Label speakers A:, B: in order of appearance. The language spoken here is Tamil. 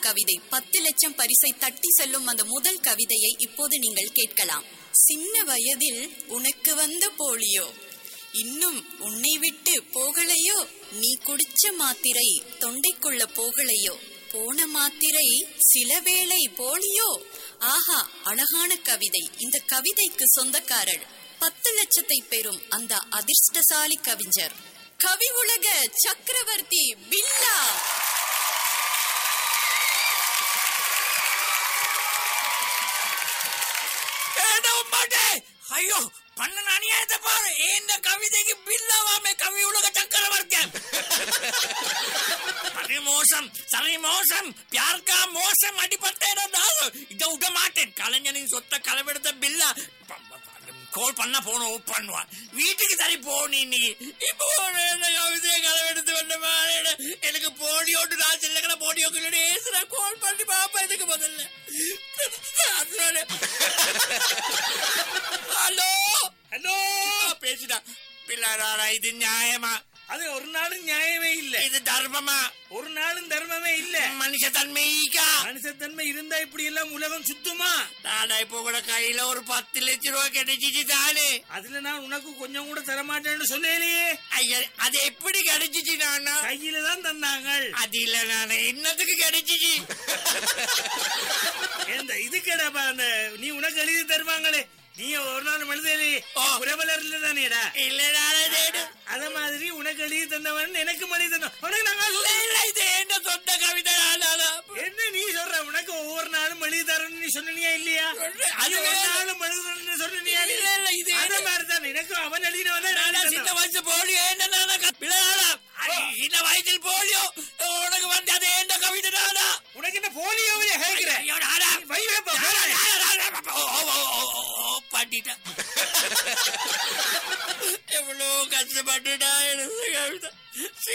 A: கவிதை பத்து லட்சம் பரிசை தட்டி செல்லும் அந்த முதல் கவிதையை இப்போது நீங்கள் கேட்கலாம் சின்ன வயதில் உனக்கு வந்த போலியோ இன்னும் உன்னை விட்டு போகலையோ நீ குடிச்ச மாத்திரை தொண்டைக்குள்ள போகலையோ போன மாத்திரை சில வேளை போலியோ ஆஹா அழகான கவிதை இந்த கவிதைக்கு சொந்தக்காரர் பத்து லட்சத்தை பெறும் அந்த அதிர்ஷ்டசாலி கவிஞர் கவி உலக சக்கரவர்த்தி பில்லா
B: ஏடா உம்மாட்டே ஐயோ பண்ண அநியாயத்தை பாரு இந்த கவிதைக்கு பில்லாவாமே கவி உலக சக்கரவர்த்தி சரி மோசம் சரி மோசம் பியார்க்கா மோசம் அடிபட்டேன் இத விட மாட்டேன் கலைஞனின் சொத்த களவெடுத்த பில்லா கோல் பண்ண போன பண்ணுவான் வீட்டுக்கு சரி போனி இன்னைக்கு இப்போ இந்த கவிதையை களவெடுத்து வந்த மாதிரி எனக்கு போடியோட்டு நான் சில்லக்கட போடியோக்கு ஏசுறா கோல் பண்ணி பாப்பா இதுக்கு முதல்ல அதனால ஹலோ ஹலோ பேசிட்டா பிள்ளாரா இது நியாயமா
C: அது ஒரு நாளும் நியாயமே இல்ல
B: இது தர்மமா
C: ஒரு நாளும் தர்மமே இல்ல
B: மனுஷ தன்மைக்கா
C: மனுஷத்தன்மை இருந்தா இப்படி எல்லாம் உலகம் சுத்துமா
B: தாடா இப்போ கூட கையில ஒரு பத்து லட்சம் ரூபாய் கிடைச்சிச்சு தானே
C: அதுல நான் உனக்கு கொஞ்சம் கூட தரமாட்டேன்னு சொன்னேனே
B: ஐயா அது எப்படி கிடைச்சிச்சு நானா
C: கையில தான் தந்தாங்க
B: அது இல்ல நானே என்னத்துக்கு கிடைச்சிச்சு
C: இந்த இது கேடாப்பா அந்த நீ உனக்கு எழுதி தருவாங்களே நீ ஒரு நாள் மனிதனே
B: ஓ.
C: புறவலர்ல தானேடா
B: இல்ல நானே தேடு
C: அத மாதிரி உனக்கு எழுதி தந்தவன் எனக்கு மணி தந்தவன் உனக்கு நாங்க
B: இல்ல இல்ல இது என்ன சொந்த கவிதை நானா
C: என்ன நீ சொல்ற உனக்கு ஒவ்வொரு நாளும் எழுதி தரேன்னு நீ சொன்னியா இல்லையா
B: அது
C: அது ஒரு
B: வேற.
C: நாளும் எழுதுறேன்னு சொன்னியா
B: இல்ல, இல்ல, இது
C: அத
B: என்ன?
C: மாதிரி தான் எனக்கு அவன் எழுதினவன் தான்
B: நானா
C: எழுதி
B: சின்ன
C: தந்தான்.
B: வயசு போலியோ என்ன நானா பிள்ளையாளா சின்ன வயசில் போலியோ உனக்கு வந்து அது என்ன கவிதை நானா
C: உனக்கு என்ன போலியோவே கேட்கிற
B: ஐயோ, நானா?
C: வை வைப்பா,
B: நானா,
C: போடா.
B: நானா, நானா, ஓ, ஓ, ஓ, ஓ, ஓ, ஓ, பாட்டிட்டேன். எவ்வளவு கஷ்டப்பட்டுட்டா எனக்கு கவிதை